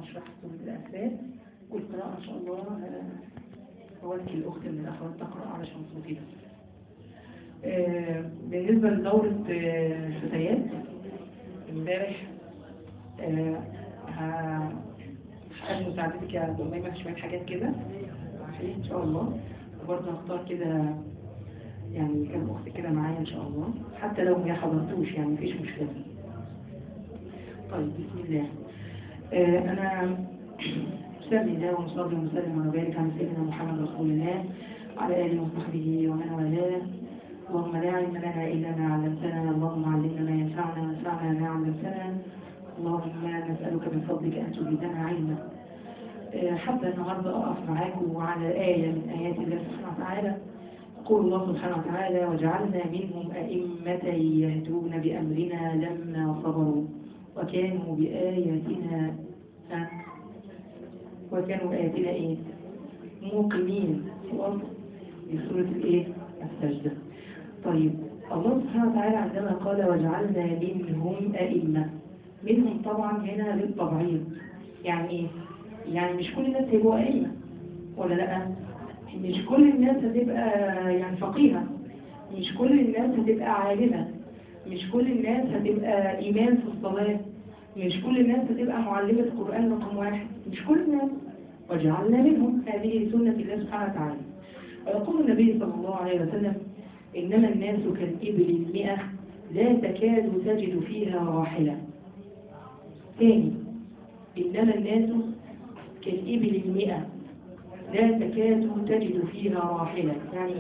شرح سورة الأسباب والقراءة إن شاء الله أودي الأخت من الأخوات تقرأ علشان صوتي بس. آه، بالنسبة لدورة آه، الفتيات امبارح آه، ه- هحتاج مساعدتك يا ضميمة في شوية حاجات كده ماشي إن شاء الله وبرضه هختار كده يعني كام أخت كده معايا إن شاء الله حتى لو ما حضرتوش يعني مفيش مشكلة طيب بسم الله آه، أنا بسم الله ونصلي ونسلم ونبارك على سيدنا محمد رسول الله وعلى آله وصحبه ومن والاه اللهم لا علم لنا إلا ما علمتنا اللهم علمنا ما ينفعنا وانفعنا ما علمتنا اللهم نسألك من فضلك أن تزيدنا علما آه، حتى النهاردة أقف معاكم على آية من آيات الله سبحانه وتعالى يقول الله سبحانه وتعالى وجعلنا منهم أئمة يهدون بأمرنا لما صبروا وكانوا بآياتنا ها؟ وكانوا بآياتنا إيه؟ موقنين خلاص في سورة الإيه؟ السجدة طيب الله سبحانه وتعالى عندما قال وجعلنا منهم أئمة منهم طبعا هنا للتبعيض يعني إيه؟ يعني مش كل الناس هيبقوا أئمة ولا لأ؟ مش كل الناس هتبقى يعني فقيهة مش كل الناس هتبقى عالمة مش كل الناس هتبقى إمام في الصلاة مش كل الناس هتبقى معلمة قرآن رقم واحد مش كل الناس وجعلنا منهم هذه سنة الله سبحانه وتعالى ويقول النبي صلى الله عليه وسلم إنما الناس كالإبل المئة لا تكاد تجد فيها راحلة ثاني إنما الناس كالإبل المئة لا تكاد تجد فيها راحلة يعني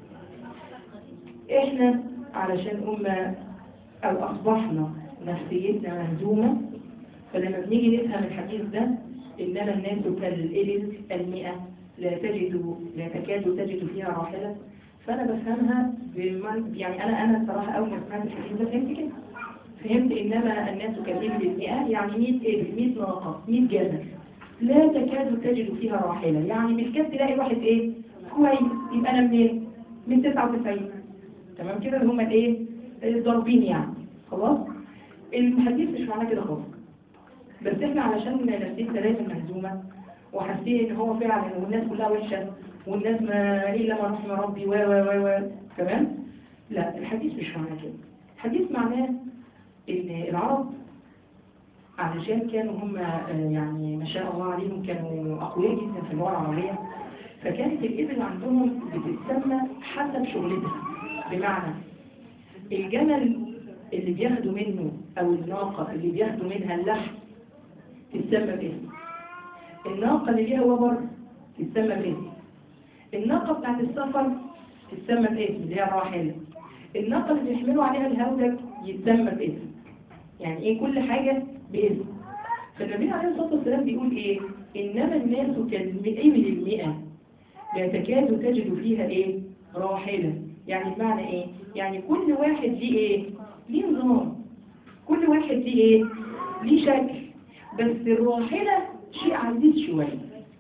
إيه؟ إحنا علشان أمة أو أصبحنا نفسيتنا مهزومة فلما بنيجي نفهم الحديث ده إنما الناس كالإبل المئة لا تجد لا تكاد تجد فيها راحلة فأنا بفهمها بمن يعني أنا أنا الصراحة أول ما سمعت الحديث ده فهمت كده فهمت إنما الناس كالإبل المئة يعني 100 إبل 100 ناقة 100 جمل لا تكاد تجد فيها راحلة يعني مش كاد تلاقي واحد ايه كويس يبقى انا منين من 99 تمام كده اللي هم الايه الضاربين يعني خلاص الحديث مش معناه كده خالص بس احنا علشان نفسيتنا دايما مهزومه وحاسين ان هو فعلا والناس كلها وحشه والناس ما الا ما رحم ربي و و و و تمام لا الحديث مش معناه كده الحديث معناه ان العرب علشان كانوا هم آه، يعني ما شاء الله عليهم كانوا أقوياء جدا في اللغة العربية فكانت الإبل عندهم بتتسمى حسب شغلتها بمعنى الجمل اللي بياخدوا منه أو الناقة اللي بياخدوا منها اللحم تتسمى باسم الناقة اللي ليها وبر تتسمى باسم الناقة بتاعت السفر تتسمى باسم اللي هي الراحلة الناقة اللي بيحملوا عليها الهودج يتسمى باسم يعني ايه كل حاجة باسم فالنبي عليه الصلاة والسلام بيقول ايه انما الناس كالإبل المئة لا تكاد تجد فيها ايه راحلة يعني بمعنى ايه يعني كل واحد ليه ايه ليه نظام كل واحد ليه ايه ليه شكل بس الراحلة شيء عزيز شوية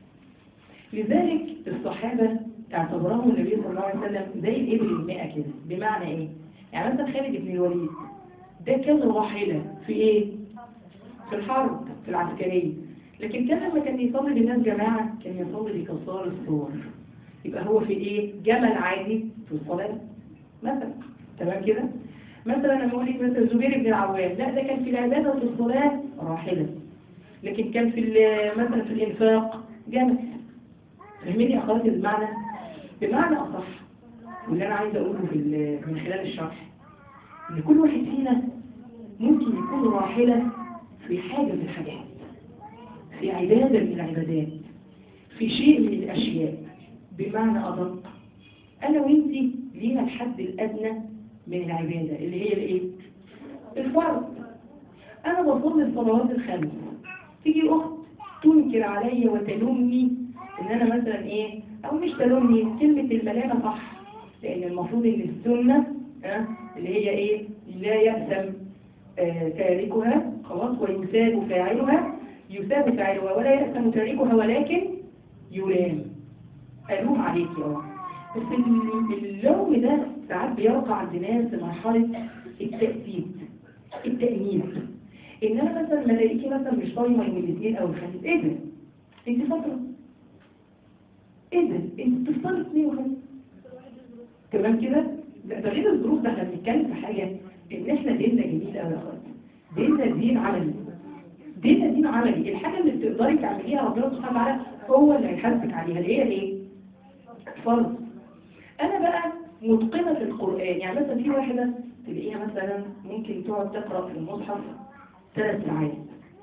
لذلك الصحابة اعتبرهم النبي صلى الله عليه وسلم زي الإبل المئة كده بمعنى ايه يعني مثلا خالد بن الوليد ده كان راحلة في ايه في الحرب في العسكرية لكن كان لما كان يصلي بالناس جماعة كان يصلي بكسار الصور يبقى هو في ايه جمل عادي في الصلاة مثلا تمام كده مثلا لما اقول لك مثلا زبير بن العوام لا ده كان في العبادة في الصلاة راحلة لكن كان في ال- مثلا في الإنفاق جمل فهمني أخواتي المعنى بمعنى أصح واللي أنا عايزة أقوله في ال- من خلال الشرح إن كل واحد فينا ممكن يكون راحلة في حاجة من الحاجات في عبادة من العبادات في شيء من الأشياء بمعنى أدق أنا وإنتي لينا الحد الأدنى من العبادة اللي هي الإيه؟ الفرض أنا بصلي الصلوات الخمس تيجي أخت تنكر عليا وتلومني إن أنا مثلا إيه أو مش تلومني كلمة الملامة صح لأن المفروض إن السنة ها اللي هي إيه لا يأثم آه، تاركها خلاص ويثاب فاعلها يثاب فاعلها ولا يأثم تاركها ولكن يلام ألوم عليك اه بس ال- اللوم ده ساعات بيرقع عند ناس في مرحلة التأديب التأنيب ان انا مثلا ما الاقيكي مثلا مش صايمه يوم الاثنين او الخميس ايه ده؟ انت فتره ايه ده؟ انت بتفطري اثنين وخميس تمام كده؟ لا ده غير الظروف ده احنا بنتكلم في حاجه ان احنا ديننا جميل قوي يا اخواتي ديننا دين عملي ديننا دين عملي الحاجه اللي بتقدري تعمليها ربنا سبحانه وتعالى هو اللي هيحاسبك عليها اللي هي ايه؟ فرض انا بقى متقنه في القران يعني مثلا في واحده تلاقيها مثلا ممكن تقعد تقرا في المصحف ثلاث ساعات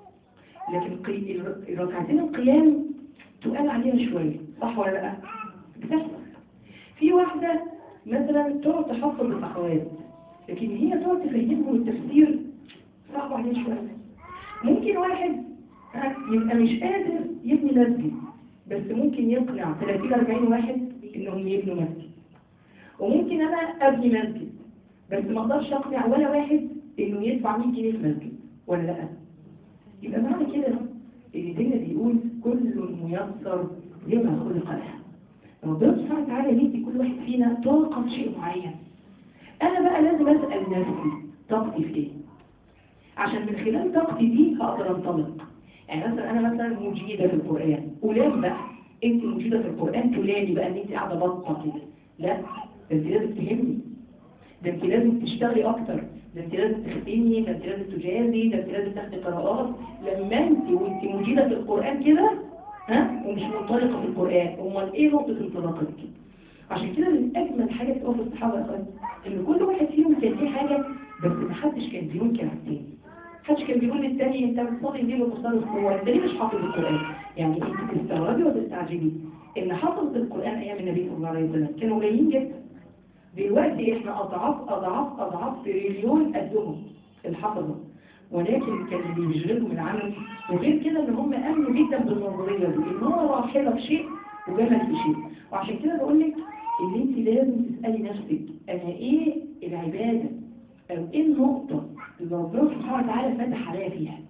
لكن قي- الر- ركعتين القيام تقال عليها شويه صح ولا لا؟ بتحصل في واحده مثلا تقعد تحفظ الاخوات لكن هي تقعد تفهمهم التفسير صعب عليه شويه ممكن واحد ها، يبقى مش قادر يبني مسجد بس ممكن يقنع 30 40 واحد انهم يبنوا مسجد وممكن انا ابني مسجد بس ما اقدرش اقنع ولا واحد انه يدفع 100 جنيه في مسجد ولا لا يبقى معنى كده ان ديننا بيقول كل ميسر لما خلق له ربنا سبحانه وتعالى يدي كل واحد فينا طاقه في شيء معين انا بقى لازم اسال نفسي طاقتي في ايه عشان من خلال طاقتي دي هقدر انطلق يعني مثلا انا مثلا مجيده في القران ولام بقى انت مجيده في القران تلامي بقى ان انت قاعده بطه كده لا ده انت لازم تهمني ده انت لازم تشتغلي اكتر ده انت لازم تخدمي ده انت لازم تجازي ده انت لازم تاخدي قراءات لما انت وانت مجيده في القران كده ها ومش منطلقه في القران امال ايه نقطه انطلاقك عشان كده من اجمل حاجه تقف في الصحابه يا اخوان ان كل واحد فيهم كان ليه حاجه بس محدش كان بينكر على التاني محدش كان بيقول للتاني انت بتصلي ليه وبتصلي الصور انت ليه مش حافظ القران يعني انت تستغربي وتستعجبي ان حفظة القران ايام النبي صلى الله عليه وسلم كانوا قليلين جدا دلوقتي احنا اضعاف اضعاف اضعاف تريليون قدهم الحفظه ولكن كان اللي بيشغلهم العمل وغير كده ان هم امنوا جدا بالنظريه دي ان هو راحله في شيء وجمل في شيء وعشان كده بقول لك ان انت لازم تسالي نفسك انا ايه العباده او ايه النقطه اللي ربنا سبحانه وتعالى فتح عليا فيها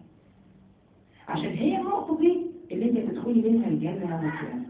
عشان هي النقطه دي اللي انت هتدخلي منها الجنه يوم القيامه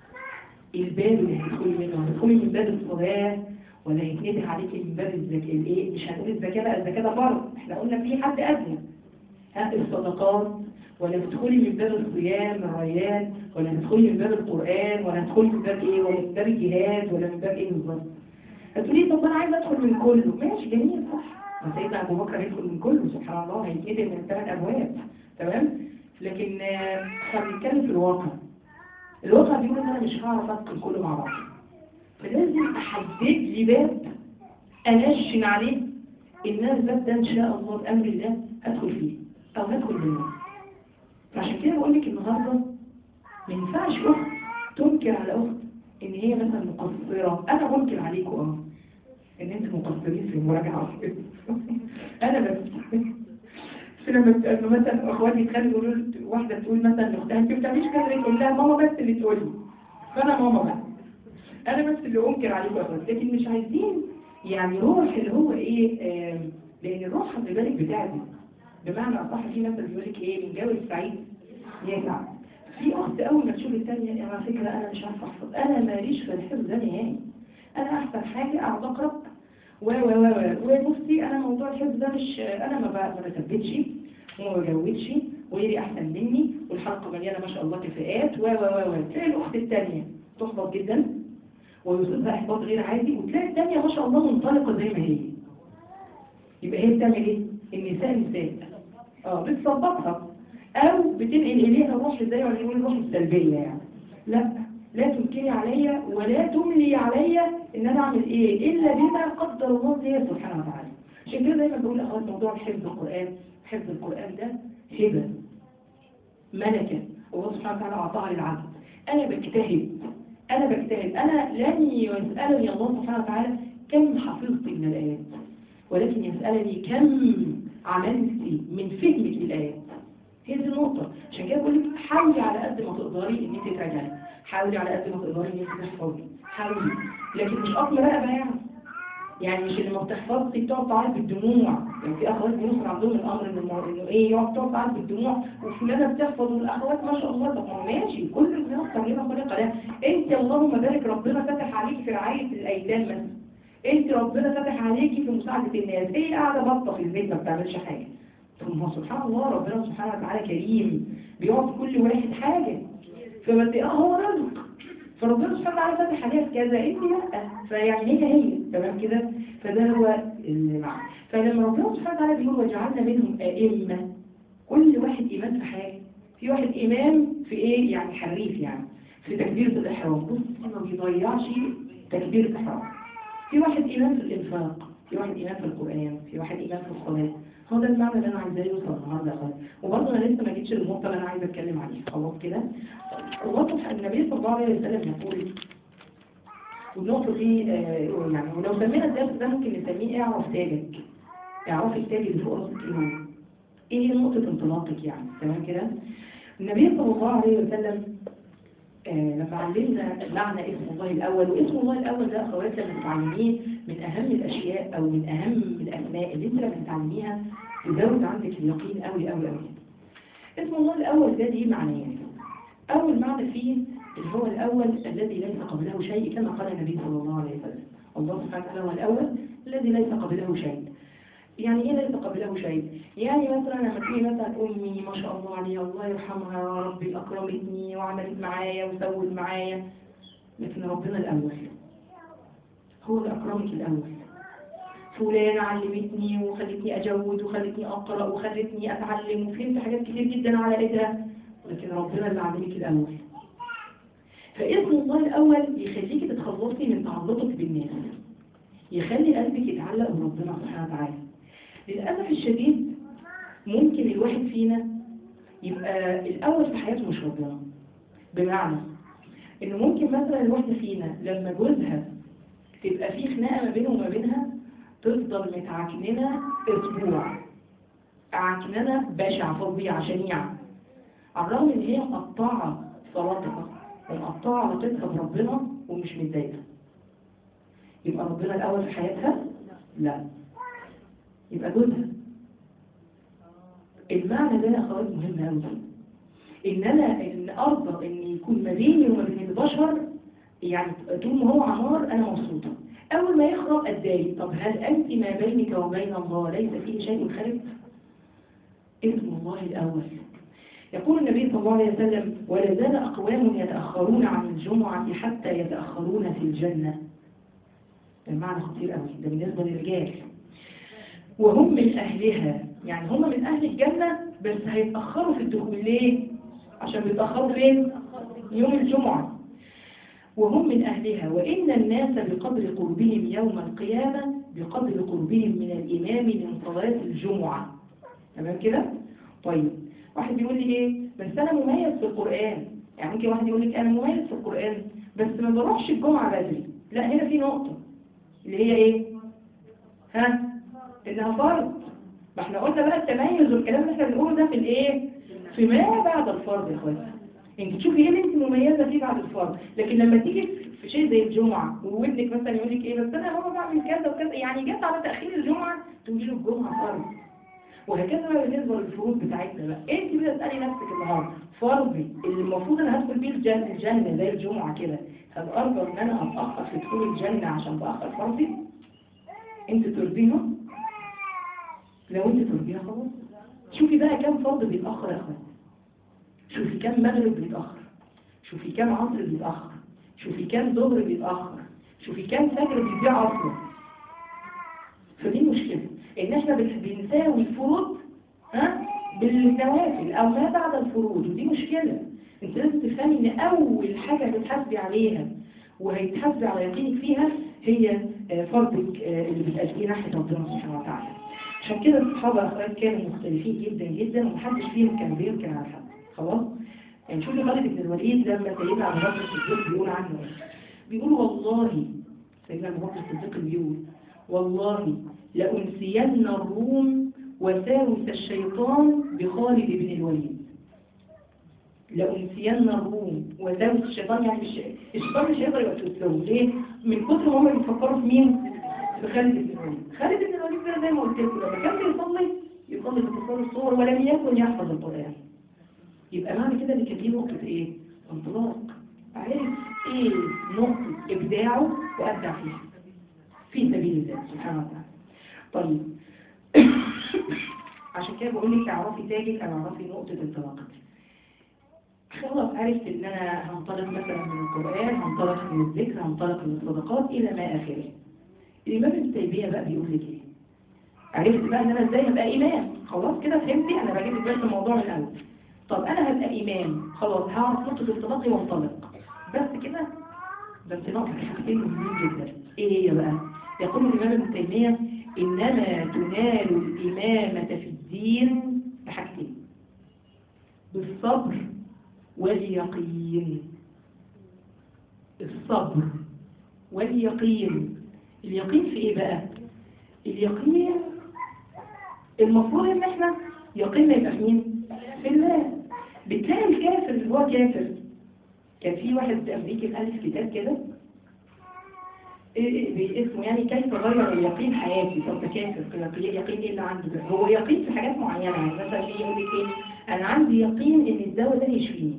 الباب اللي هتدخلي منه هتدخلي من باب الصلاه ولا هيتنده عليكي من باب الزكاه الايه مش هنقول الزكاه بقى الزكاه ده فرض احنا قلنا في حد ادنى ها الصدقات ولا تدخلي من باب الصيام الريان ولا تدخلي من باب القرآن ولا تدخلي من باب ايه ولا من باب الجهاد ولا من باب ايه بالظبط هتقولي طب انا عايزه ادخل من كله ماشي جميل صح ما سيدنا ابو بكر هيدخل من كله سبحان الله هيتقدم من ثلاث ابواب تمام لكن آه، احنا بنتكلم في الواقع الواقع بيقول ان انا مش هعرف ادخل كله مع بعض فلازم احدد لي باب انشن عليه ان انا الباب ده ان شاء الله بامر الله هدخل فيه او هدخل منه فعشان كده بقول لك النهارده ما ينفعش اخت تنكر على اخت ان هي مثلا مقصره انا بنكر عليكم اه ان انتوا مقصرين في المراجعه انا بس لما بتبقى مثلا اخواتي يتخانقوا يقولوا لي- واحده تقول مثلا لاختها انت ما بتعمليش كده ليه؟ تقول لها ماما بس اللي تقول لي فانا ماما بقى انا بس اللي انكر عليكم يا اخواتي لكن مش عايزين يعني روح اللي هو ايه آم، لان الروح خلي بالك بتاعتي بمعنى اصح في مثل بيقول لك ايه من جو السعيد يسع في اخت اول ما تشوف الثانيه على فكره انا مش عارفه احفظ انا ماليش في الحفظ ده نهائي انا احسن حاجه اقعد اقرا و و و و وبصي انا موضوع الحفظ ده مش انا ما ب- ما بثبتش وما بجودش وغيري احسن مني والحلقه مليانه ما شاء الله كفاءات و و و و تلاقي الاخت الثانيه تحبط جدا ويصيبها احباط غير عادي وتلاقي الثانيه ما شاء الله منطلقه زي ما هي يبقى هي بتعمل ايه؟ النساء نساء اه بتظبطها او بتنقل اليها الروح زي ما بنقول الروح السلبيه يعني لا لا تنكري عليا ولا تملي عليا ان انا اعمل ايه الا بما قدر الله لي سبحانه وتعالى عشان كده دايما بقول لاخوات موضوع حفظ القران حفظ القران ده هبه ملكه الله سبحانه وتعالى اعطاها للعبد انا بجتهد انا بجتهد انا لن يسالني الله سبحانه وتعالى كم حفظت من الايات ولكن يسالني كم عملت من فهمك للايات هي دي النقطة عشان كده بقول لك حاولي على قد ما تقدري ان انت تراجعي حاولي على قد ما تقدري ان انت تحفظي حاولي لكن مش اصل رقبة يعني يعني مش اللي ما بتحفظش بتقعد تعيط بالدموع يعني في اخوات بيوصل عندهم الامر ان المو- انه ايه يقعد تقعد تعيط بالدموع وفلانه بتحفظ والاخوات ما شاء الله طب ما هو ماشي كل الناس طالبه خلق لها انت اللهم بارك ربنا فتح عليكي في رعايه الايتام مثلا انت ربنا فتح عليكي في مساعده الناس هي قاعده بطه في البيت ما بتعملش حاجه ثم سبحان الله ربنا سبحانه وتعالى كريم بيعطي كل واحد حاجة فما تلاقيه هو رزق فربنا سبحانه وتعالى فتح عليها في كذا انت لا فيعني هي هي تمام كده فده هو المعنى فلما ربنا سبحانه وتعالى بيقول وجعلنا منهم ائمه كل واحد إمام في حاجة في واحد إمام في إيه يعني حريف يعني في تكبيرة الإحرام بص ما بيضيعش تكبيرة الإحرام في واحد إمام في الإنفاق في واحد إمام في القرآن في واحد إمام في الصلاة هو ده المعنى اللي أنا عايزاه يوصل النهارده يا أخوان وبرضه أنا لسه ما جيتش للنقطة اللي أنا عايزة أتكلم عليها خلاص كده الله سبحانه النبي صلى الله عليه وسلم يقول والنقطة دي آه، يعني ولو سمينا الدرس ده ممكن نسميه اعرف تاجك اعرف التاج اللي فوق راسك ايه هو ايه هي نقطة انطلاقك يعني تمام كده النبي صلى الله عليه وسلم آه لما علمنا معنى اسم الله الأول واسم الله الأول ده أخوات لما تتعلميه من أهم الأشياء أو من أهم الأسماء اللي أنت لما تتعلميها تزود عندك اليقين أوي أوي أوي اسم الله الأول ده ليه معنيين أول معنى فيه اللي هو الأول الذي ليس قبله شيء كما قال النبي صلى الله عليه وسلم الله سبحانه وتعالى هو الأول الذي ليس قبله شيء يعني ايه ليس قبله شيء يعني مثلا لما تيجي مثلا امي ما شاء الله عليها الله يرحمها يا ربي اكرمتني وعملت معايا وسوت معايا لكن ربنا الاول هو اللي اكرمك الاول فلانة علمتني وخلتني اجود وخلتني اقرا وخلتني اتعلم وفهمت حاجات كتير جدا على ايدها لكن ربنا اللي علمك الاول فاسم الله الاول يخليك تتخلصي من تعلقك بالناس يخلي قلبك يتعلق بربنا سبحانه وتعالى للأسف الشديد ممكن الواحد فينا يبقى الأول في حياته مش ربنا بمعنى إنه ممكن مثلا الواحدة فينا لما جوزها تبقى في خناقة ما بينه وما بينها تفضل متعكننة أسبوع عكننة بشعة فظيعة شنيعة على الرغم إن هي مقطعة صلاتها ومقطعة علاقتها بربنا ومش متضايقة يبقى ربنا الأول في حياتها؟ لا يبقى جوزها المعنى ده يا اخوات مهم قوي ان انا ان ارضى ان يكون ما بيني وما بين البشر يعني طول ما هو عمار انا مبسوطه اول ما يخرب اتضايق طب هل انت ما بينك وبين الله ليس فيه شيء خارج اسم الله الاول يقول النبي صلى الله عليه وسلم ولا زال اقوام يتاخرون عن الجمعه حتى يتاخرون في الجنه ده معنى خطير قوي ده بالنسبه للرجال وهم من أهلها يعني هم من أهل الجنة بس هيتأخروا في الدخول ليه؟ عشان بيتأخروا فين؟ يوم الجمعة وهم من أهلها وإن الناس بقدر قربهم يوم القيامة بقدر قربهم من الإمام من صلاة الجمعة تمام كده؟ طيب واحد يقول لي إيه؟ بس أنا مميز في القرآن يعني ممكن واحد يقول لك أنا مميز في القرآن بس ما بروحش الجمعة بدري لا هنا في نقطة اللي هي إيه؟ ها؟ انها فرض ما احنا قلنا بقى التميز والكلام اللي احنا بنقوله ده في الايه في ما بعد الفرض يا اخواتي انت تشوفي ايه اللي انت مميزه فيه بعد الفرض لكن لما تيجي في شيء زي الجمعه وابنك مثلا يقول لك ايه بس انا يا ماما بعمل كذا وكذا يعني جت على تاخير الجمعه تقولي له الجمعه فرض وهكذا بقى بالنسبه للفروض بتاعتنا بقى انت بقى اسالي نفسك النهارده فرضي اللي المفروض انا هدخل بيه الجنه الجنه زي الجمعه كده هل ارجو ان انا اتاخر في دخول الجنه عشان باخر فرضي انت ترضيها لو انت ترضيها خلاص شوفي بقى كم فرض بيتأخر يا اخوان شوفي كم مغرب بيتأخر شوفي كم عصر بيتأخر شوفي كم ظهر بيتأخر شوفي كم فجر بيضيع اصلا فدي مشكلة ان احنا بن- بنساوي الفروض ها بالنوافل او ما بعد الفروض ودي مشكلة انت لازم تفهمي ان اول حاجة هتتحاسبي عليها وهيتحاسبي على يقينك فيها هي آه، فرضك آه، اللي بتأديه ناحية ربنا سبحانه وتعالى عشان كده الصحابة أخوات كانوا مختلفين جدا جدا ومحدش فيهم كان بيمكن على حد خلاص يعني شوفي خالد بن الوليد لما سيدنا أبو بكر الصديق بيقول عنه إيه بيقول والله سيدنا أبو بكر الصديق بيقول والله لأنسين الروم وساوس الشيطان بخالد بن الوليد لأنسين الروم وساوس الشيطان يعني الش- الشيطان مش هيقدر يوسوس لهم ليه؟ من كتر ما هم بيفكروا في مين؟ في خالد بن الوليد خالد بن الوليد ده زي ما قلت لكم لما كان بيصلي يصلي بتصور الصور ولم يكن يحفظ القرآن يبقى معنى كده ان كان ليه نقطة ايه؟ انطلاق عرف ايه نقطة ابداعه وابدع فيها في سبيل الله سبحانه وتعالى طيب عشان كده بقول لك اعرفي تاجك او اعرفي نقطة انطلاقك خلاص عرفت ان انا هنطلق مثلا من القرآن هنطلق من الذكر هنطلق من الصدقات الى ما اخره الامام ابن تيمية بقى بيقول لك ايه عرفت بقى ان انا ازاي هبقى امام خلاص كده فهمتي انا بجيب لك بس الموضوع من الاول طب انا هبقى امام خلاص هعرف نقطة انطلاقي وانطلق بس كده ده انت ناقص حاجتين مهمين جدا ايه هي بقى يقول الامام ابن تيمية انما تنال الامامة في الدين بحاجتين بالصبر واليقين الصبر واليقين اليقين في ايه بقى اليقين المفروض ان احنا يقيننا يبقى في مين في الله بتلاقي الكافر اللي هو كافر كان في واحد امريكي مؤلف كتاب كده إيه- إيه اسمه يعني كيف غير اليقين حياتي طب ده كافر يقين يقين ايه اللي عنده ده هو يقين في حاجات معينه يعني مثلا يجي يقول لك ايه انا عندي يقين ان الدواء ده يشفيني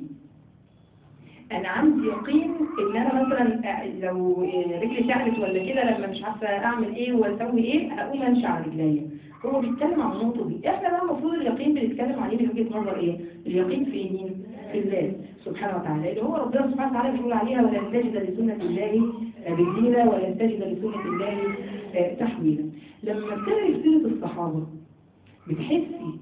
انا عندي يقين ان انا مثلا لو رجلي شعلت ولا كده لما مش عارفه اعمل ايه واسوي ايه هقوم امشي على رجليا هو بيتكلم عن النقطه دي احنا بقى المفروض اليقين بنتكلم عليه من وجهه نظر ايه اليقين في مين في الله سبحانه وتعالى اللي هو ربنا سبحانه وتعالى بيقول عليها ولن تجد لسنه الله بديلا ولن تجد لسنه الله آه، تحويلا لما بتقري سيره الصحابه بتحسي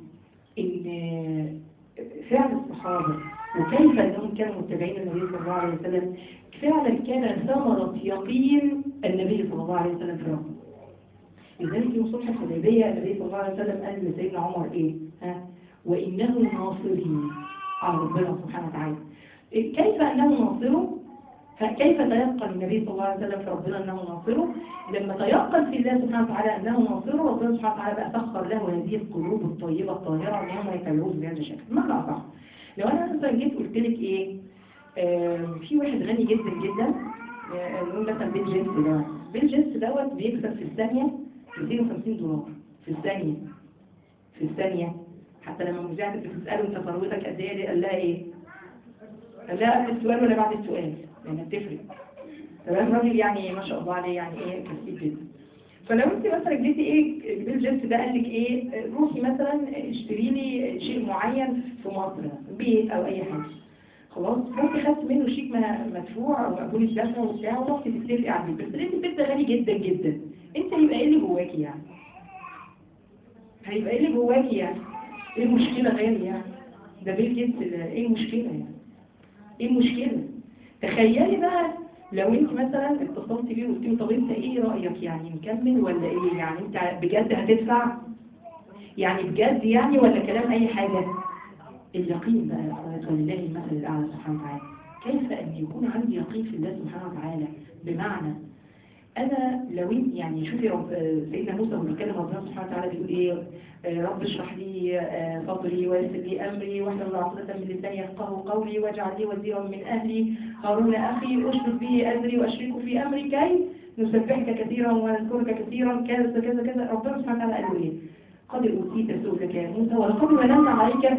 ان فعل الصحابة وكيف أنهم كانوا متبعين النبي صلى الله عليه وسلم فعلا كان ثمرة يقين النبي صلى الله عليه وسلم في ربه لذلك في صلح الحديبية النبي صلى الله عليه وسلم قال لسيدنا عمر إيه؟ ها؟ وإنه ناصري على ربنا سبحانه وتعالى كيف أنه ناصره؟ فكيف تيقن النبي صلى الله عليه وسلم في ربنا أنه ناصره؟ لما تيقن في الله سبحانه وتعالى أنه ناصره ربنا سبحانه وتعالى بقى سخر له هذه القلوب الطيبة الطاهرة أن هم يتبعوه بهذا الشكل ماذا أصح؟ لو أنا مثلا جيت قلت لك إيه آم، في واحد غني جدا جدا آه، نقول مثلا بيل جيمس ده بيل جيمس دوت بيكسب في الثانية 250 دولار في الثانية في الثانية حتى لما المذيعة بتسأله انت ثروتك قد ايه قال لها ايه؟ قال لها قبل السؤال ولا بعد السؤال؟ لأنها بتفرق تمام راجل يعني ما شاء الله عليه يعني ايه كثير جدا فلو انت مثلا جيتي ايه بيل جيمس ده قال لك ايه روحي مثلا اشتري لي شيء معين في مصر بيت او اي حاجه خلاص رحتي خدت منه شيك ما- مدفوع او مقبول الدفع وبتاع ورحتي تتفقي على البيت بس لقيتي البيت ده غالي جدا جدا انت هيبقى ايه اللي جواكي يعني؟ هيبقى ايه اللي جواكي يعني؟ ايه المشكله غالي يعني؟ ده بيل جيمس ده ايه المشكله يعني؟ ايه المشكله؟ تخيلي بقى لو انت مثلا اتصلت بيه وقلت له طب انت ايه رايك يعني نكمل ولا ايه يعني انت بجد هتدفع يعني بجد يعني ولا كلام اي حاجه اليقين بقى يا اخوات ولله المثل الاعلى سبحانه وتعالى كيف ان يكون عندي يقين في الله سبحانه وتعالى بمعنى انا لو انت يعني شوفي رب آه، سيدنا موسى وهو بيتكلم ربنا سبحانه وتعالى بيقول ايه آه، رب اشرح لي آه، صدري ويسر لي امري واحلل عقدة من لساني يفقهوا قولي واجعل لي وزيرا من اهلي هارون اخي اشرك به ازري واشركه في امري كي نسبحك كثيرا ونذكرك كثيرا كذا كذا كذا ربنا سبحانه وتعالى قال له ايه قد اوتيت سؤلك يا موسى ولقد مننا عليك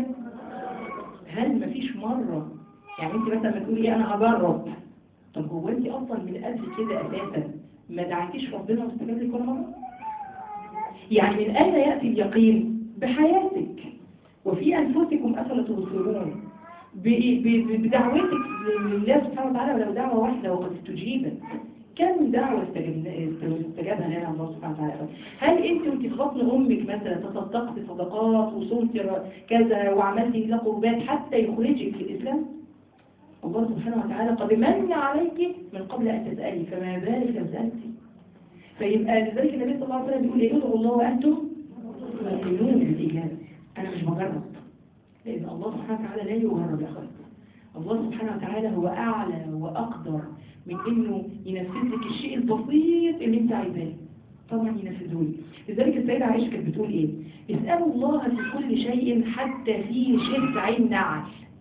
هل مفيش مرة يعني انت مثلا بتقولي ايه انا هجرب طب هو انت اصلا من قبل كده اساسا ما دعيتيش ربنا واستجاب لك ولا مرة يعني من اين ياتي اليقين بحياتك وفي انفسكم افلا تبصرون ب- ب- بدعوتك لله سبحانه وتعالى ولو دعوه واحده وقد استجيبت كم دعوة استجبنا- استجابها لنا الله سبحانه وتعالى هل انت وانت في بطن امك مثلا تصدقت صدقات وصمت ر- كذا وعملت له قربات حتى يخرجك في الاسلام الله سبحانه وتعالى قد من عليك من قبل ان تسالي فما بالك لو سالتي فيبقى لذلك النبي صلى الله عليه وسلم بيقول ايه ادعوا الله وانتم موقنون بالاجابه انا مش بجرب لان الله سبحانه وتعالى لا يجرب يا اخوات الله سبحانه وتعالى هو اعلى واقدر من انه ينفذ لك الشيء البسيط اللي انت عايزاه طبعا ينفذه لي لذلك السيدة عائشة كانت بتقول ايه اسألوا الله في كل شيء حتى في شسع النعل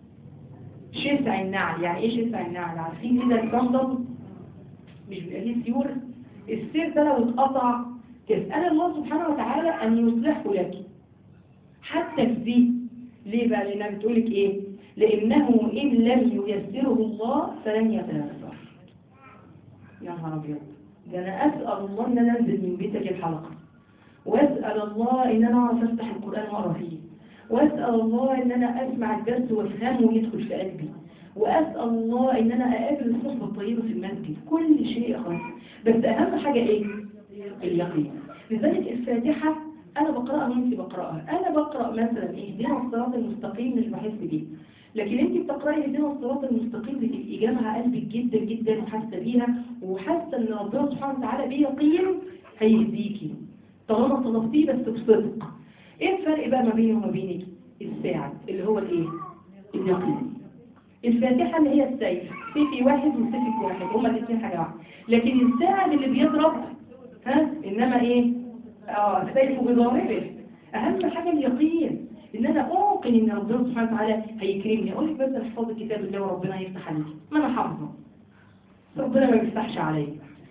شسع النعل يعني ايه شسع النعل عارفين كده الصندل مش بيبقى ليه سيور السير ده لو اتقطع تسأل الله سبحانه وتعالى ان يصلحه لك حتى في دي ليه بقى لانها بتقولك ايه لانه ان لم ييسره الله فلن يتيسر يا نهار ابيض ده انا اسال الله ان انا انزل من بيتك الحلقه واسال الله ان انا اعرف افتح القران واقرا فيه واسال الله ان انا اسمع الدرس وافهمه ويدخل في قلبي واسال الله ان انا اقابل الصحبه الطيبه في المسجد كل شيء خاص بس اهم حاجه ايه اليقين لذلك الفاتحه انا بقراها وانت بقراها انا بقرا مثلا اهدنا الصراط المستقيم مش بحس بيه لكن انت بتقراي اهدنا الصراط المستقيم بتبقي جامعه قلبك جدا جدا وحاسه بيها وحاسه ان ربنا سبحانه وتعالى بيقين هيهديكي طالما طلبتيه بس بصدق ايه الفرق بقى ما بيني وما بينك الساعد اللي هو الايه اليقين الفاتحه اللي هي السيف سيفي واحد وسيفك واحد هما الاثنين حاجه واحده لكن الساعد اللي بيضرب ها انما ايه اه السيف بضاربه اهم حاجه اليقين ان انا اوقن ان ربنا سبحانه وتعالى هيكرمني اقول لك بس احفظ كتاب الله وربنا هيفتح عليك ما انا حافظه ربنا ما بيفتحش عليا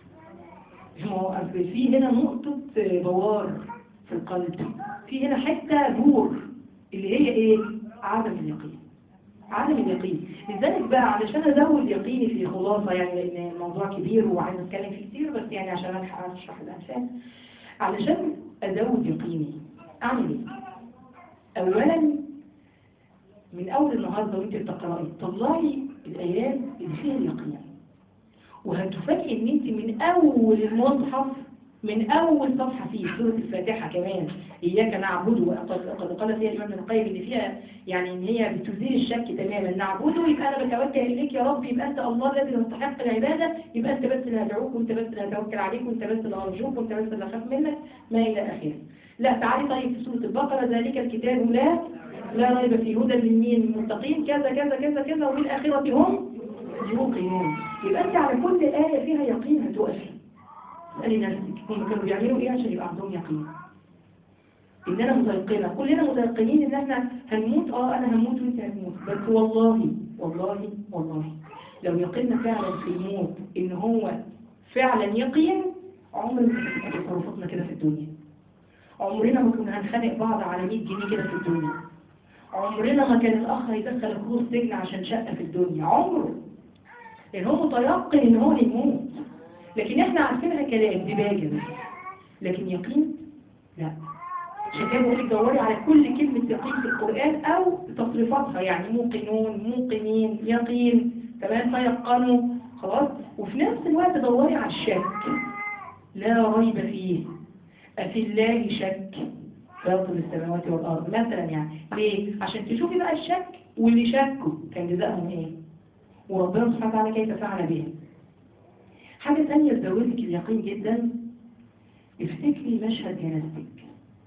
ما هو أصل في هنا نقطة بوار في القلب في هنا حتة بور اللي هي ايه عدم اليقين عدم اليقين لذلك بقى علشان ازود يقيني في خلاصة يعني لان الموضوع كبير وعايز اتكلم فيه كتير بس يعني عشان الحق اشرح الانسان علشان ازود يقيني اعمل ايه اولا من اول النهارده وانت بتقراي طلعي الايات اللي فيها اليقين وهتفاجئي ان انت من اول المصحف من اول صفحه فيه سوره الفاتحه كمان اياك نعبد وقد قد قال فيها الامام ابن القيم ان فيها يعني ان هي بتزيل الشك تماما نعبده يبقى انا بتوجه اليك يا رب يبقى انت الله الذي يستحق العباده يبقى انت بس اللي هدعوك وانت بس اللي هتوكل عليك وانت بس اللي هرجوك وانت بس اللي هخاف منك ما الى اخره لا تعالي طيب في سوره البقره ذلك الكتاب لا لا ريب فيه هدى للمين المتقين كذا كذا كذا كذا وبالاخره هم يوقنون يبقى انت على كل آية فيها يقين هتوقفي اسألي نفسك هم كانوا بيعملوا ايه عشان يبقى عندهم يقين ان انا متيقنة كلنا متيقنين ان احنا هنموت اه انا هموت وانت هتموت بس والله والله والله لو يقينا فعلا في الموت ان هو فعلا يقين عمر ما كانت تصرفاتنا كده في الدنيا عمرنا ما كنا هنخانق بعض على 100 جنيه كده في الدنيا عمرنا ما كان الاخ هيدخل اخوه السجن عشان شقه في الدنيا عمره لان هو متيقن ان هو هيموت لكن احنا عارفينها كلام دباجة بس لكن يقين لا عشان كده بقول لك دوري على كل كلمة يقين في القرآن او تصريفاتها يعني موقنون موقنين يقين تمام تيقنوا خلاص وفي نفس الوقت دوري على الشك لا ريب فيه أفي الله شك فاطر السماوات والأرض مثلا يعني ليه؟ عشان تشوفي بقى الشك واللي شكوا كان جزاءهم ايه وربنا سبحانه وتعالى كيف فعل بها حاجة تانية تزودك اليقين جدا افتكري مشهد جنازتك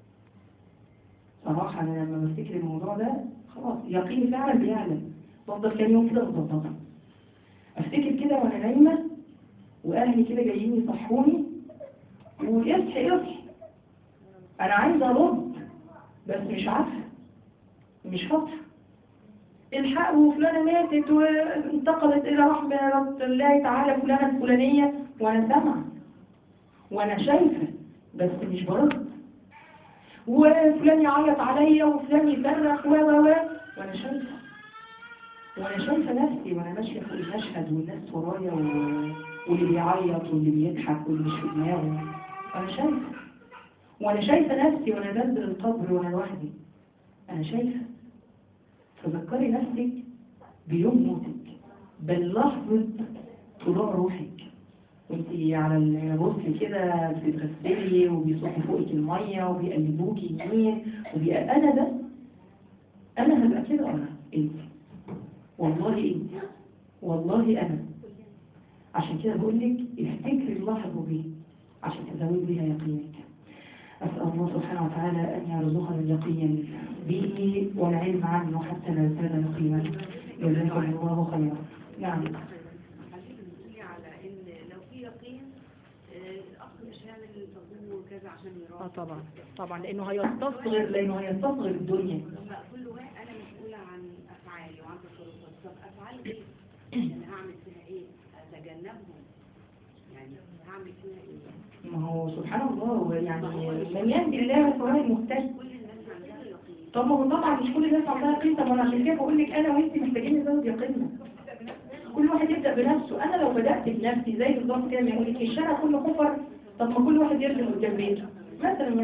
صراحة أنا لما بفتكر الموضوع ده خلاص يقيني فعلا بيعلم بفضل كام يوم كده مظبطة افتكر كده وانا نايمة واهلي كده جايين يصحوني واصحي اصحي انا عايزة ارد بس مش عارفة مش فاضحة الحقوا فلانة ماتت وانتقلت إلى رحمة الله تعالى فلانة الفلانية وأنا سامعة وأنا شايفة بس مش برد وفلان يعيط عليا وفلان يصرخ و و و وأنا شايفة وأنا شايفة نفسي وأنا ماشية في المشهد والناس ورايا و... واللي بيعيط واللي بيضحك واللي مش في دماغه أنا شايفة وأنا شايفة نفسي وأنا بنزل القبر وأنا لوحدي أنا شايفة تذكري نفسك بيوم موتك بل لحظة طلوع روحك وانت على الغسل كده بتتغسلي وبيصحوا فوقك المية وبيقلبوكي يمين وبي... انا ده انا هبقى كده انا انت والله انت والله انا عشان كده بقول لك افتكري اللحظة دي عشان تزودي بيها يقينك أسأل الله سبحانه وتعالى أن يرزقنا اليقين به والعلم عنه حتى لا يزداد يقينا جزاكم الله خيرا نعم خلينا على ان لو في يقين آه، الاخ مش هيعمل طابور وكذا عشان اه يراقب طبعا طبعا لأنه هيستصغر لأنه هيستصغر الدنيا لما كل واحد انا مسؤوله عن افعالي وعن تصرفاتي طب افعال ايه؟ انا هعمل فيها ايه؟ اتجنبهم يعني هعمل فيها ايه؟ ما هو سبحان الله هو يعني من يهدي الله فهو المهتد كل الناس عندها يقين طب ما هو طبعا مش كل الناس عندها يقين طب انا عشان كده بقول لك انا وانت محتاجين نزود يقيننا كل واحد يبدا بنفسه انا لو بدات بنفسي زي بالظبط كده ما يقول لك الشارع كله كفر طب ما كل واحد يرسم قدام بيته مثلا يعني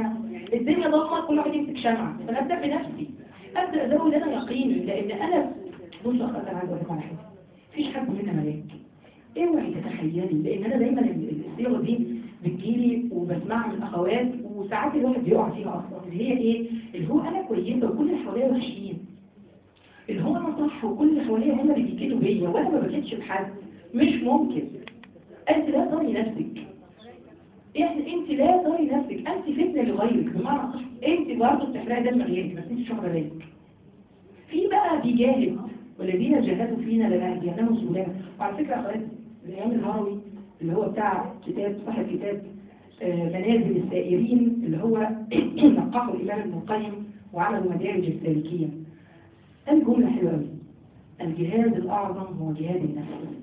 الدنيا ضلمه كل واحد يمسك شمعه فانا ابدا بنفسي ابدا ازود انا يقيني لان انا بص يا اخوات انا عايز اقول لكم على حاجه مفيش حد مننا ملاك اوعي تتخيلي لان انا دايما الصيغه دي بتجيلي وبسمعها من اخوات وساعات الواحد بيقع فيها اصلا اللي هي ايه اللي هو انا كويسه وكل اللي حواليا وحشين اللي هو انا صح وكل اللي حواليا هم اللي بيكيدوا بيا وانا ما بكيدش بحد مش ممكن انت لا تري نفسك يعني انت لا تري نفسك انت فتنه لغيرك بمعنى صح انت برضه بتحرقي دم غيرك بس انت مش واخده بالك في بقى بيجاهد والذين جاهدوا فينا لنهدينهم سبلنا وعلى فكره يا اخوات الايام الهروي اللي هو بتاع كتاب صاحب كتاب آه، منازل السائرين اللي هو نقحه الامام ابن القيم وعملوا مدارج السالكيه قال جمله حلوه قوي الجهاد الاعظم هو جهاد النفس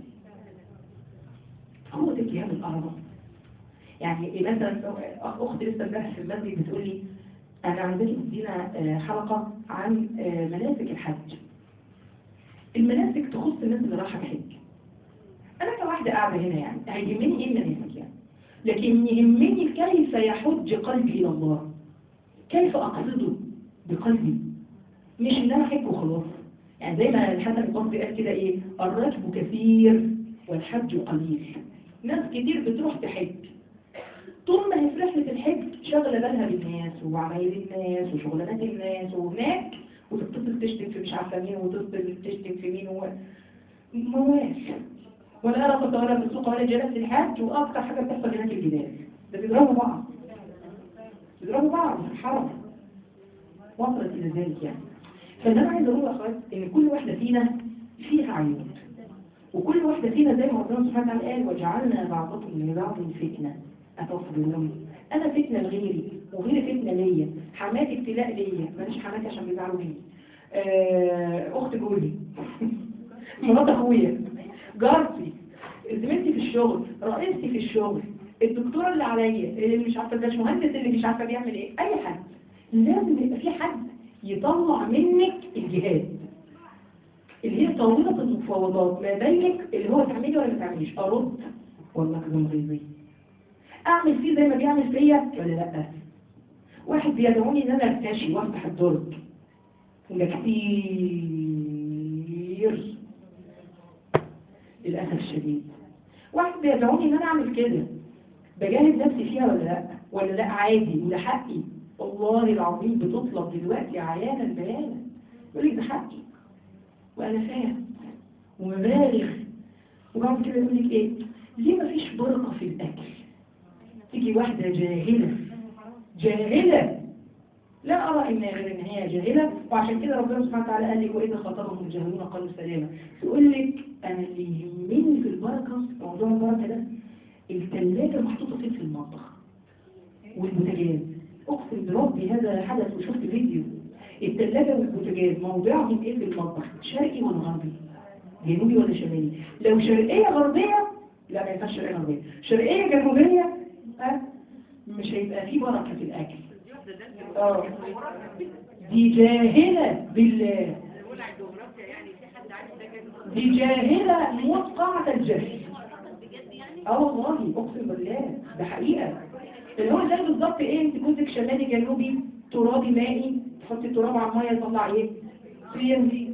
هو ده الجهاد الاعظم يعني إيه مثلا أخ- اختي لسه امبارح في المسجد بتقول لي انا عندنا مدينا آه، حلقه عن آه، مناسك الحج المناسك تخص الناس اللي رايحه الحج انا كواحده قاعده هنا يعني هيهمني ايه المناسك يعني لكن يهمني كيف يحج قلبي الى الله كيف اقصده بقلبي مش ان انا احج وخلاص يعني زي ما الحسن البصري قال كده ايه الركب كثير والحج قليل ناس كتير بتروح تحج طول ما هي في رحلة الحج شغلة بالها بالناس وعمايل الناس وشغلانات الناس وهناك وتتصل تشتم في مش عارفة مين وتتصل تشتم في مين و... موال ولا رفض ولا بالسوق ولا جلس الحج وأكتر حاجة بتحصل هناك الجدال ده بيضربوا بعض بيضربوا بعض في الحرم وصلت إلى ذلك يعني فاللي أنا عايز أقول يا أخوات إن كل واحدة فينا فيها عيوب وكل واحدة فينا زي ما ربنا سبحانه وتعالى قال وجعلنا بعضكم لبعض فتنة أتصبرون أنا فتنة لغيري وغيري فتنة ليا حماتي ابتلاء ليا ماليش حماتي عشان بيزعلوا مني آه، أخت جوزي مرات أخويا جارتي زميلتي في الشغل رئيستي في الشغل الدكتورة اللي عليا اللي مش عارفة الباشمهندس اللي مش عارفة بيعمل ايه أي حد لازم يبقى في حد يطلع منك الجهاد اللي هي طاولة المفاوضات ما بينك اللي هو تعملي ولا ما تعمليش أرد ولا أكذب غيظي أعمل فيه زي ما بيعمل فيا ولا لأ واحد بيدعوني إن أنا أرتشي وأفتح الدرج وده كتير للأسف الشديد واحد بيدعوني إن أنا أعمل كده بجاهد نفسي فيها ولا لأ ولا لأ عادي وده حقي والله العظيم بتطلب دلوقتي عيانا بيانا يقول لك ده حقي وأنا فاهم ومبالغ وبعد كده يقول لك إيه ليه مفيش بركة في الأكل تيجي واحدة جاهلة جاهلة لا أرى إن غير إن هي جاهلة وعشان كده ربنا سبحانه وتعالى قال لك وإذا خاطبهم الجاهلون قالوا سلاما تقول لك أنا اللي يهمني في البركة موضوع البركة ده الثلاجة محطوطة فين في المطبخ والبوتاجاز أقسم بربي هذا حدث وشفت فيديو الثلاجة والبوتاجاز موضعهم إيه في المطبخ شرقي ولا غربي جنوبي ولا شمالي لو شرقية غربية لا ما ينفعش شرقية غربية شرقية جنوبية أه؟ مش هيبقى في بركة في الأكل اه دي جاهلة بالله نقول على الجغرافيا يعني في حد عارف ده كده دي جاهلة موقعة الجهل بجد يعني اه والله اقسم بالله ده حقيقة اللي هو زي بالظبط ايه انت جوزك شمالي جنوبي ترابي مائي تحطي التراب على الميه يطلع ايه؟ صين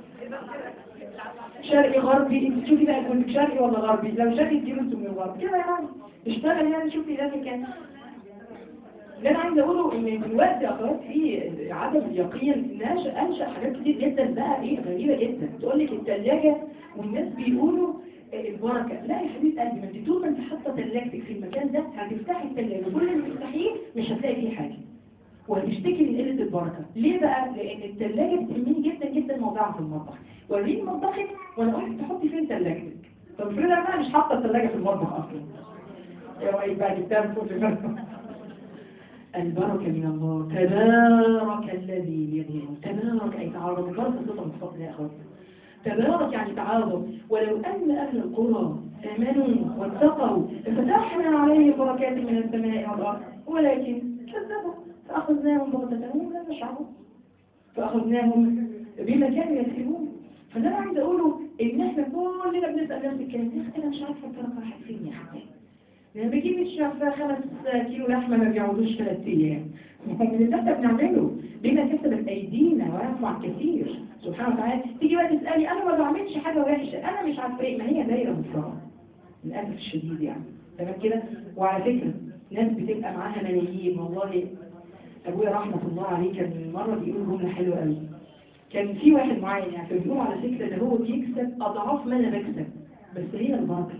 شرقي غربي انت تشوفي بقى جوزك شرقي ولا غربي لو شرقي تجيبي انتوا من الغرب كده يعني اشتغل يعني شوفي ده كان اللي انا عايزه اقوله ان دلوقتي اخوات في عدم اليقين ناشئ انشا حاجات كتير جدا بقى ايه غريبه جدا تقول لك الثلاجه والناس بيقولوا البركه لا يا حبيب قلبي ما انت طول ما انت حاطه ثلاجتك في المكان ده هتفتحي الثلاجه كل ما تفتحيه مش هتلاقي فيه حاجه وهتشتكي من قله البركه ليه بقى لان الثلاجه بتهمني جدا جدا موضوعها في المطبخ وريني مطبخك وانا اقول لك تحطي فين ثلاجتك طب افرض انا مش حاطه الثلاجه في المطبخ اصلا يبقى جبتها فوق في المطبخ البركة من الله تبارك الذي بيده الملك. تبارك أي تعاظم البركة صفة من صفات الله يا أخواتي تبارك يعني تعاظم ولو أن أهل القرى آمنوا واتقوا لفتحنا عليهم بركات من السماء والأرض ولكن كذبوا فأخذناهم بغتة وهم لا يشعرون فأخذناهم بما كانوا يكسبون فده أنا عايز أقوله إن إحنا كلنا بنسأل نفس الكلام يا أخي أنا مش عارفة البركة راحت فين يا حبيبي لما بجيب مش عارفه خمس كيلو لحمه ما بيقعدوش ثلاث ايام ما هو من اللي احنا بنعمله بما كسبت ايدينا ويعفو عن كثير سبحانه وتعالى تيجي بقى تسالي انا ما بعملش حاجه وحشه انا مش عارفه ايه ما هي دايره مفرغه للاسف الشديد يعني تمام كده وعلى فكره ناس بتبقى معاها ملايين والله ابويا رحمه الله عليه كان مره بيقول جمله حلوه قوي كان في واحد معين يعني كان بيقول على فكره ده هو بيكسب اضعاف ما انا بكسب بس هي البركه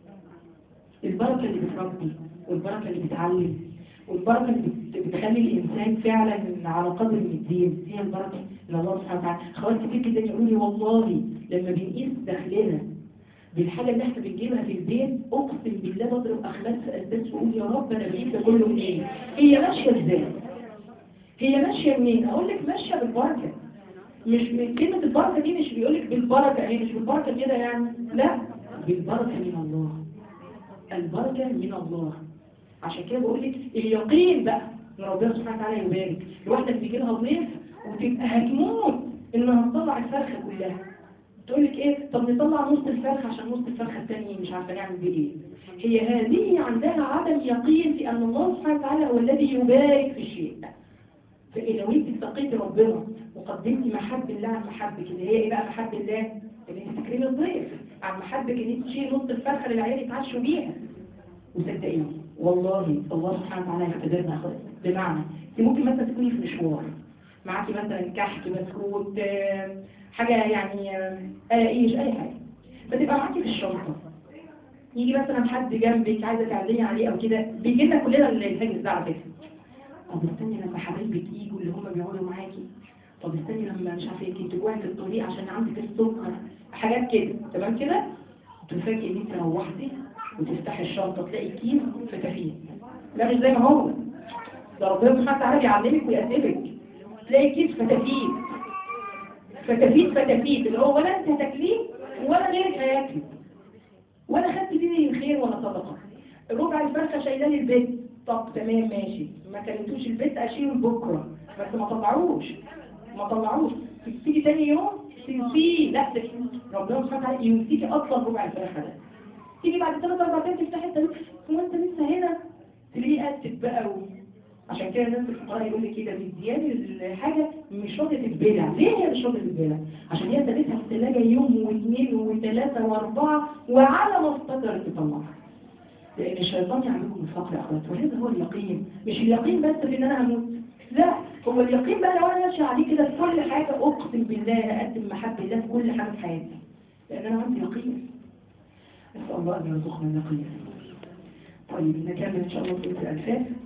البركه اللي بتربي والبركه اللي بتعلم والبركه اللي بت- بتخلي الانسان فعلا على قدر من الدين هي البركه اللي الله سبحانه وتعالى خوات كتير جدا يقولوا لي والله لما بنقيس دخلنا بالحاجه اللي احنا بنجيبها في البيت اقسم بالله بضرب اخلاق في اساس واقول يا رب انا بجيب ده كله منين؟ هي ماشيه ازاي؟ هي ماشيه منين؟ اقول لك ماشيه بالبركه مش من كلمه البركه دي مش بيقول لك بالبركه يعني مش بالبركه كده يعني لا بالبركه من الله البركه من الله عشان كده بقول لك اليقين بقى ان ربنا سبحانه وتعالى يبارك الواحده بيجي لها ضيف وتبقى هتموت انها تطلع الفرخه كلها تقول لك ايه طب نطلع نص الفرخه عشان نص الفرخه الثانيه مش عارفه نعمل بيه ايه هي هذه عندها عدم يقين في ان الله سبحانه وتعالى هو الذي يبارك في الشيء فلو انت اتقيتي ربنا وقدمتي محب الله عن محبك اللي هي ايه بقى محب الله ان انت تكرمي الضيف عن محبك ان انت تشيلي نص الفرخه للعيال يتعشوا بيها وصدقيني والله الله سبحانه وتعالى يقتدرنا خالص بمعنى انت ممكن مثلا تكوني في مشوار معاكي مثلا كحك بسكوت آه، حاجه يعني آه، قراقيش اي حاجه فتبقى معاكي في الشنطه يجي مثلا حد جنبك عايزه تعلمي عليه او كده بيجي لنا كلنا الهاجس ده على فكره طب استني لما حبايبك يجوا اللي هم بيقعدوا معاكي طب استني لما مش عارفه ايه تجوعي في الطريق عشان عندك السكر حاجات كده تمام كده تفاجئي ان انت روحتي وتفتحي الشنطه تلاقي كيس فتافيت لا مش زي ما هو ده ربنا سبحانه وتعالى بيعلمك ويأدبك تلاقي كيس فتافيت فتافيت فتافيت اللي هو ولا انت هتاكليه ولا غيرك هياكله ولا خدت فيه الخير ولا صدقه ربع الفرخه شايلاه للبيت طب تمام ماشي ما كلمتوش البيت اشيله لبكره بس ما طلعوش ما طلعوش تيجي تاني يوم تنسيه لا ده ربنا سبحانه وتعالى ينسيكي اصلا ربع الفرخه ده تيجي بعد ثلاث اربع ايام تفتحي التاريخ هو انت لسه هنا تلاقيه قتت بقى و... عشان كده الناس الفقراء يقول لك كده بزياده الحاجه مش راضيه تتبلع ليه هي مش راضيه تتبلع عشان هي سابتها في الثلاجه يوم واثنين وثلاثه واربعه وعلى ما افتكرت تطلعها لان الشيطان يعملكم الفقر يا اخوات وهذا هو اليقين مش اليقين بس في ان انا هموت لا هو اليقين بقى لو انا ماشي عليه كده في كل حاجه اقسم بالله اقدم محبه الله في كل حاجه في حياتي لان انا عندي يقين نسال الله ان يرزقنا اليقين طيب نكمل ان شاء الله سوره الانفال